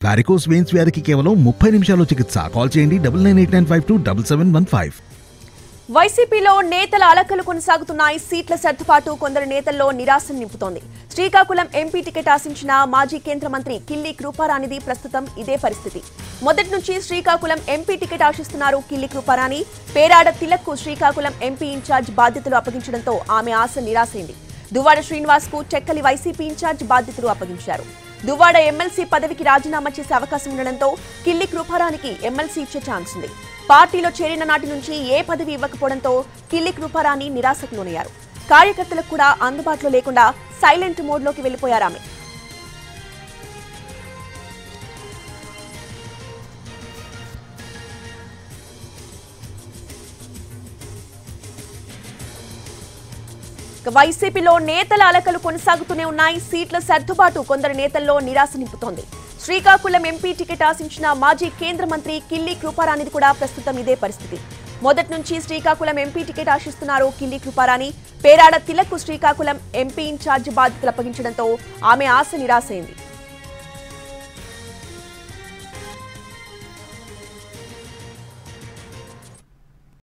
varicose veins వ్యాధికి కేవలం ముప్పై నిమిషాల్లో చికిత్స కాల్ చేయండి double nine eight nine five two double seven one five వైసీపీలో నేతల అలకలు కొనసాగుతున్నాయి సీట్ల సర్దుబాటు కొందరు నేతల్లో నిరాశను నింపుతోంది శ్రీకాకుళం ఎంపీ టికెట్ ఆశించిన మాజీ కేంద్ర మంత్రి కిల్లి కృపారానిది ప్రస్తుతం ఇదే పరిస్థితి మొదటి నుంచి శ్రీకాకుళం ఎంపీ టికెట్ ఆశిస్తున్నారు కిల్లి కృపారాణి పేరాడ తిలక్కు శ్రీకాకుళం ఎంపీ ఇన్ఛార్జ్ బాధ్యతలు అప్పగించడంతో ఆమె ఆశ నిరాశైంది దువ్వాడ శ్రీనివాస్ కు చెక్కలి వైసీపీ ఇన్ఛార్జ్ బాధ్యతలు అప్పగించారు దువ్వాడ ఎమ్మెల్సీ పదవికి రాజీనామా చేసే అవకాశం ఉండడంతో కిల్లి కృపారానికి ఎమ్మెల్సీ ఇచ్చే ఛాన్స్ ఉంది పార్టీలో చేరిన నాటి నుంచి ఏ పదవి ఇవ్వకపోవడంతో కిల్లి కృపారాణి నిరాశకు లోనయ్యారు కార్యకర్తలకు కూడా అందుబాటులో లేకుండా సైలెంట్ మోడ్లోకి వెళ్లిపోయారు ఆమె ఇక వైసీపీలో నేతల అలకలు కొనసాగుతూనే ఉన్నాయి సీట్ల సర్దుబాటు కొందరు నేతల్లో నిరాశ నింపుతోంది శ్రీకాకుళం ఎంపీ టికెట్ ఆశించిన మాజీ కేంద్ర మంత్రి కిల్లి కృపారానిది కూడా ప్రస్తుతం ఇదే పరిస్థితి మొదటి నుంచి శ్రీకాకుళం ఎంపీ టికెట్ ఆశిస్తున్నారు కిల్లి కృపారాణి పేరాడ తిలక్కు శ్రీకాకుళం ఎంపీ ఇన్ఛార్జ్ బాధ్యతలు అప్పగించడంతో ఆమె ఆశ నిరాశైంది